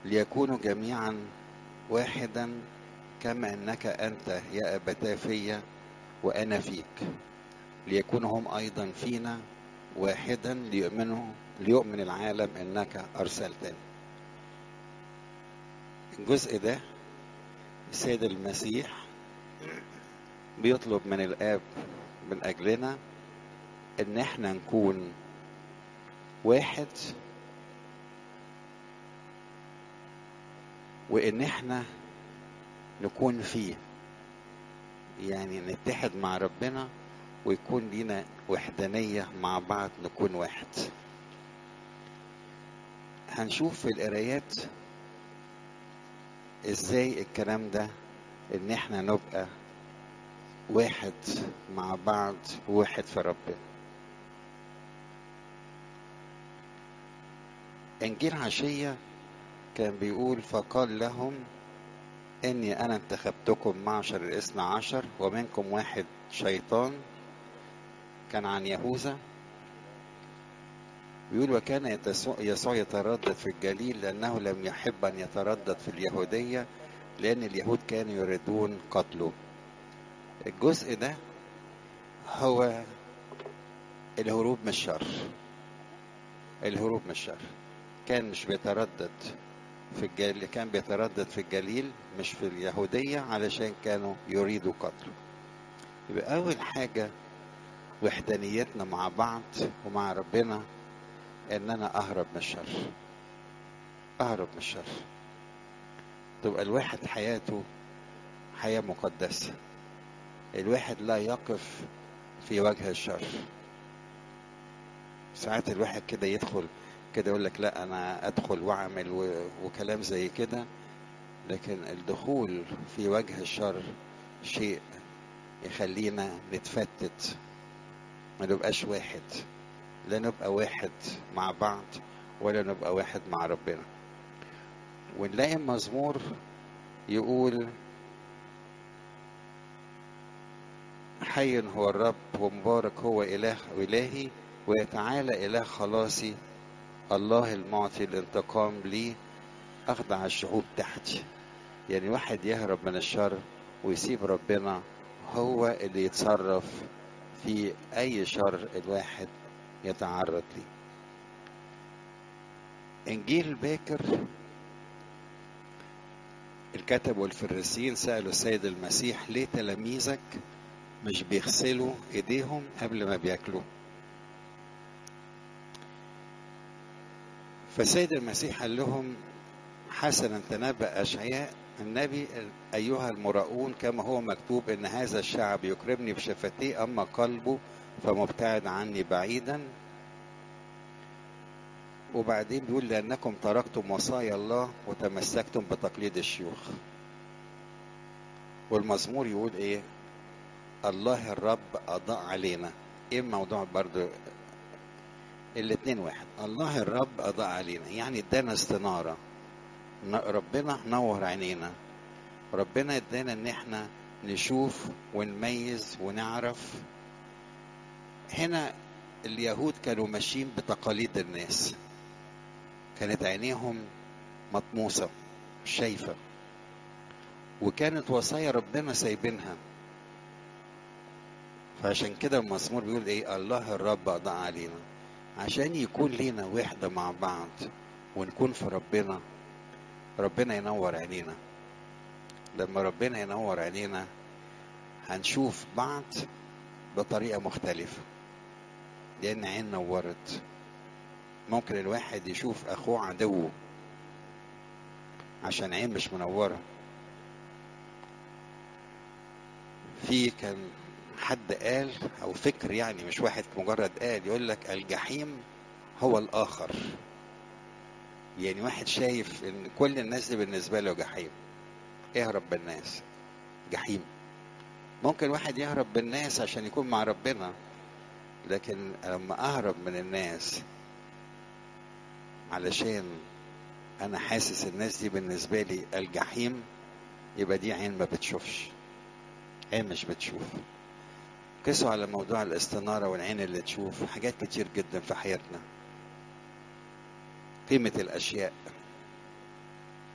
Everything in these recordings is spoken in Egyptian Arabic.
ليكونوا جميعا واحدا كما انك انت يا ابتاه فيا وانا فيك ليكونوا هم ايضا فينا واحدا ليؤمنوا ليؤمن العالم انك ارسلتني الجزء ده السيد المسيح بيطلب من الاب من اجلنا ان احنا نكون واحد وان احنا نكون فيه يعني نتحد مع ربنا ويكون لينا وحدانية مع بعض نكون واحد هنشوف في القرايات ازاي الكلام ده ان احنا نبقى واحد مع بعض واحد في ربنا انجيل عشية كان بيقول فقال لهم اني انا انتخبتكم معشر الاثنى عشر ومنكم واحد شيطان كان عن يهوذا بيقول وكان يسوع يتردد في الجليل لأنه لم يحب أن يتردد في اليهودية لأن اليهود كانوا يريدون قتله الجزء ده هو الهروب من الشر الهروب من الشر كان مش بيتردد في الجليل كان بيتردد في الجليل مش في اليهودية علشان كانوا يريدوا قتله يبقى أول حاجة وحدانيتنا مع بعض ومع ربنا ان انا اهرب من الشر اهرب من الشر تبقى الواحد حياته حياة مقدسة الواحد لا يقف في وجه الشر ساعات الواحد كده يدخل كده يقول لك لا انا ادخل واعمل و... وكلام زي كده لكن الدخول في وجه الشر شيء يخلينا نتفتت ما نبقاش واحد لا نبقى واحد مع بعض ولا نبقى واحد مع ربنا ونلاقي المزمور يقول حي هو الرب ومبارك هو إله إلهي ويتعالى إله خلاصي الله المعطي الانتقام لي أخضع الشعوب تحتي يعني واحد يهرب من الشر ويسيب ربنا هو اللي يتصرف في أي شر الواحد يتعرض ليه إنجيل باكر الكتب والفريسيين سألوا السيد المسيح ليه تلاميذك مش بيغسلوا ايديهم قبل ما بياكلوا فالسيد المسيح قال لهم حسنا تنبأ أشعياء النبي أيها المراؤون كما هو مكتوب إن هذا الشعب يكرمني بشفتيه أما قلبه فمبتعد عني بعيدا وبعدين بيقول لأنكم تركتم وصايا الله وتمسكتم بتقليد الشيوخ والمزمور يقول إيه الله الرب أضاء علينا إيه الموضوع برضو الاتنين واحد الله الرب أضاء علينا يعني ادانا استنارة ربنا نور عينينا ربنا ادانا ان احنا نشوف ونميز ونعرف هنا اليهود كانوا ماشيين بتقاليد الناس كانت عينيهم مطموسة شايفة وكانت وصايا ربنا سايبينها فعشان كده المزمور بيقول ايه الله الرب أضاء علينا عشان يكون لينا وحدة مع بعض ونكون في ربنا ربنا ينور عينينا لما ربنا ينور عينينا هنشوف بعض بطريقة مختلفة لأن عين نورت ممكن الواحد يشوف أخوه عدوه عشان عين مش منورة في كان حد قال أو فكر يعني مش واحد مجرد قال يقول لك الجحيم هو الآخر يعني واحد شايف ان كل الناس دي بالنسبه له جحيم اهرب بالناس جحيم ممكن واحد يهرب بالناس عشان يكون مع ربنا لكن لما اهرب من الناس علشان انا حاسس الناس دي بالنسبه لي الجحيم يبقى دي عين ما بتشوفش عين مش بتشوف قسوا على موضوع الاستنارة والعين اللي تشوف حاجات كتير جدا في حياتنا قيمة الأشياء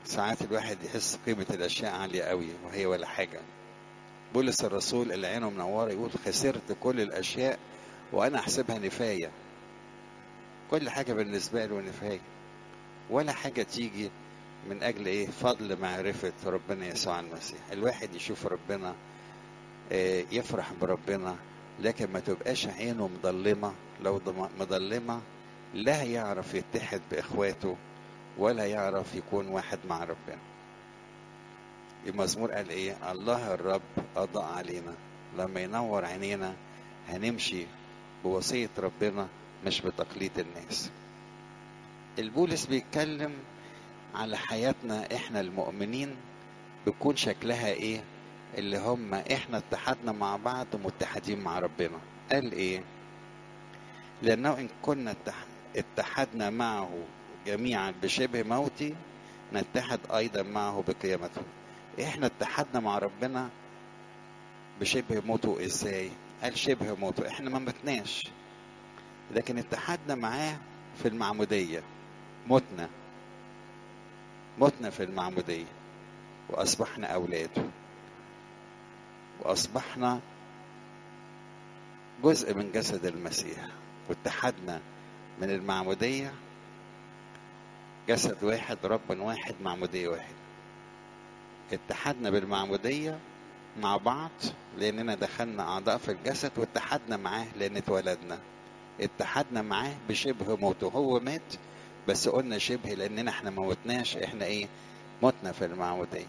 ساعات الواحد يحس قيمة الأشياء عالية قوي وهي ولا حاجة بولس الرسول اللي عينه منورة يقول خسرت كل الأشياء وأنا أحسبها نفاية كل حاجة بالنسبة له نفاية ولا حاجة تيجي من أجل إيه فضل معرفة ربنا يسوع المسيح الواحد يشوف ربنا آه، يفرح بربنا لكن ما تبقاش عينه مضلمة لو ضم- مضلمة لا يعرف يتحد بإخواته ولا يعرف يكون واحد مع ربنا المزمور قال ايه الله الرب أضاء علينا لما ينور عينينا هنمشي بوصية ربنا مش بتقليد الناس البولس بيتكلم على حياتنا احنا المؤمنين بيكون شكلها ايه اللي هم احنا اتحدنا مع بعض ومتحدين مع ربنا قال ايه لانه ان كنا اتح- اتحدنا معه جميعا بشبه موتي نتحد ايضا معه بقيامته احنا اتحدنا مع ربنا بشبه موته ازاي قال شبه موته احنا ما متناش لكن اتحدنا معاه في المعمودية متنا متنا في المعمودية وأصبحنا أولاده وأصبحنا جزء من جسد المسيح واتحدنا من المعمودية جسد واحد رب واحد معمودية واحد اتحدنا بالمعمودية مع بعض لأننا دخلنا أعضاء في الجسد واتحدنا معاه لأن اتولدنا اتحدنا معاه بشبه موته هو مات بس قلنا شبه لأننا احنا ما موتناش احنا ايه متنا في المعمودية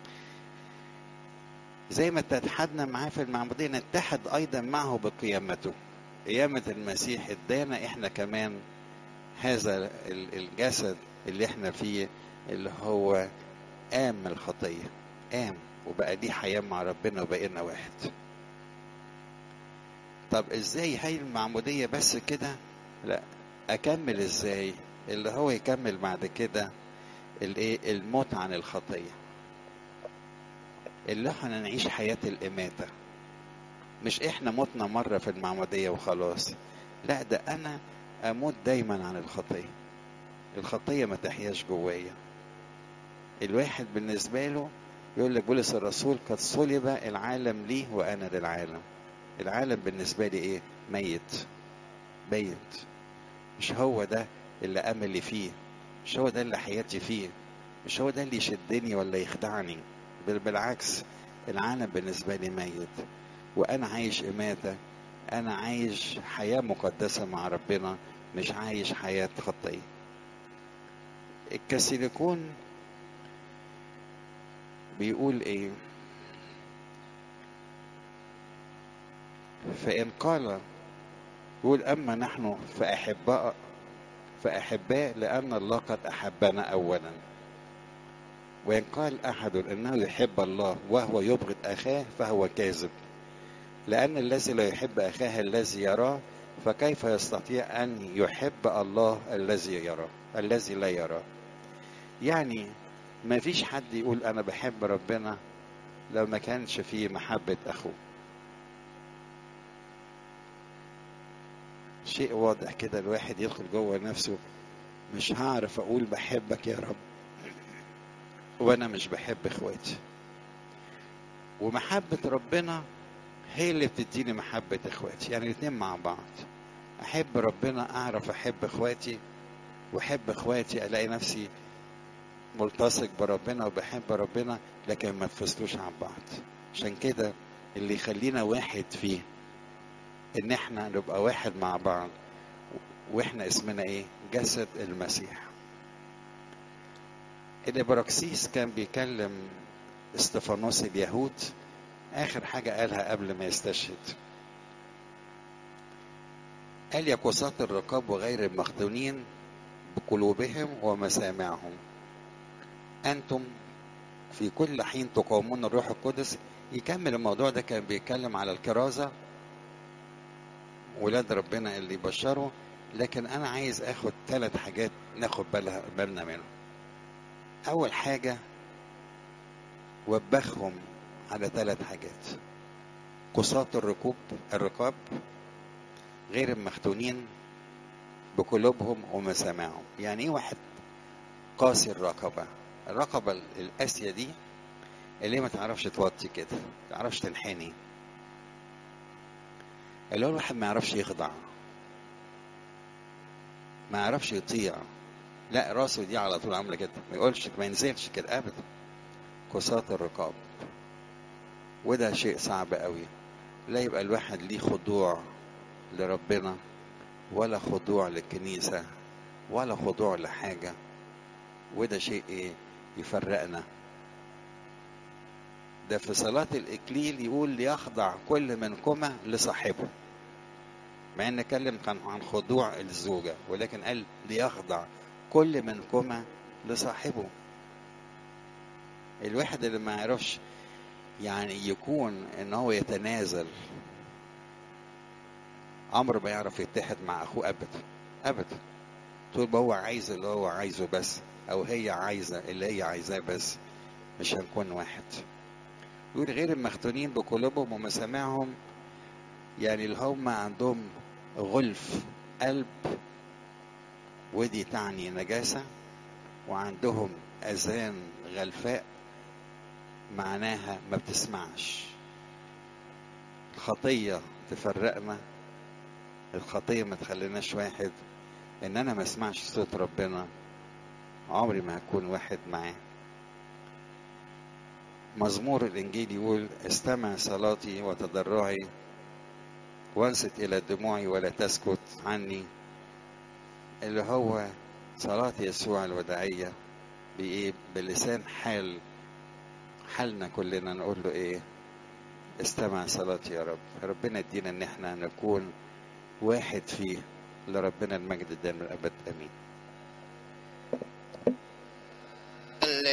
زي ما اتحدنا معاه في المعمودية نتحد أيضا معه بقيامته قيامة المسيح ادانا احنا كمان هذا ال- الجسد اللي احنا فيه اللي هو قام من الخطية قام وبقى ليه حياة مع ربنا وبقينا واحد طب ازاي هاي المعمودية بس كده لا اكمل ازاي اللي هو يكمل بعد كده الايه الموت عن الخطية اللي احنا نعيش حياة الإماتة مش احنا متنا مرة في المعمودية وخلاص لا ده انا اموت دايما عن الخطية الخطية ما تحياش جوايا الواحد بالنسبة له يقول لك بولس الرسول قد صلب العالم لي وانا للعالم العالم بالنسبة لي ايه ميت ميت مش هو ده اللي املي فيه مش هو ده اللي حياتي فيه مش هو ده اللي يشدني ولا يخدعني بل بالعكس العالم بالنسبة لي ميت وانا عايش اماتة انا عايش حياة مقدسة مع ربنا مش عايش حياة خطية الكاثوليكون بيقول ايه فإن قال يقول أما نحن فأحباء فأحباء لأن الله قد أحبنا أولا وإن قال أحد أنه يحب الله وهو يبغض أخاه فهو كاذب لأن الذي لا يحب أخاه الذي يراه فكيف يستطيع أن يحب الله الذي يراه الذي لا يراه يعني ما فيش حد يقول أنا بحب ربنا لو ما كانش فيه محبة أخوه شيء واضح كده الواحد يدخل جوه نفسه مش هعرف اقول بحبك يا رب وانا مش بحب اخواتي ومحبة ربنا هي اللي بتديني محبة اخواتي يعني الاتنين مع بعض احب ربنا اعرف احب اخواتي واحب اخواتي الاقي نفسي ملتصق بربنا وبحب ربنا لكن ما تفصلوش عن بعض عشان كده اللي يخلينا واحد فيه ان احنا نبقى واحد مع بعض واحنا اسمنا ايه جسد المسيح الابراكسيس كان بيكلم استفانوس اليهود اخر حاجة قالها قبل ما يستشهد قال يا قصاة الرقاب وغير المختونين بقلوبهم ومسامعهم انتم في كل حين تقاومون الروح القدس يكمل الموضوع ده كان بيتكلم على الكرازة ولاد ربنا اللي يبشروا لكن انا عايز اخد ثلاث حاجات ناخد بالها بالنا منهم اول حاجة وبخهم على ثلاث حاجات قصاة الركوب الرقاب غير المختونين بقلوبهم ومسامعهم يعني ايه واحد قاسي الرقبة الرقبة القاسية دي اللي هي ما تعرفش توطي كده ما تعرفش تنحني اللي هو الواحد ما يعرفش يخضع ما يعرفش يطيع لا راسه دي على طول عامله كده ما يقولش ما ينزلش كده ابدا كسات الرقاب وده شيء صعب قوي لا يبقى الواحد ليه خضوع لربنا ولا خضوع للكنيسة ولا خضوع لحاجة وده شيء ايه يفرقنا ده في صلاة الإكليل يقول ليخضع كل منكما لصاحبه مع ان نتكلم كان عن خضوع الزوجة ولكن قال ليخضع كل منكما لصاحبه الواحد اللي ما يعرفش يعني يكون ان هو يتنازل عمره ما يعرف يتحد مع اخوه ابدا ابدا طول ما هو عايز اللي هو عايزه بس او هي عايزه اللي هي عايزاه بس مش هنكون واحد يقول غير المختونين بقلوبهم ومسامعهم يعني اللي هم عندهم غلف قلب ودي تعني نجاسة وعندهم أذان غلفاء معناها ما بتسمعش الخطية تفرقنا الخطية ما تخليناش واحد ان انا ما اسمعش صوت ربنا عمري ما هكون واحد معاه مزمور الانجيل يقول استمع صلاتي وتضرعي وانصت الى دموعي ولا تسكت عني اللي هو صلاة يسوع الوداعية بإيه بلسان حال حالنا كلنا نقول له إيه استمع صلاتي يا رب ربنا يدينا إن إحنا نكون واحد فيه لربنا المجد الدائم الأبد آمين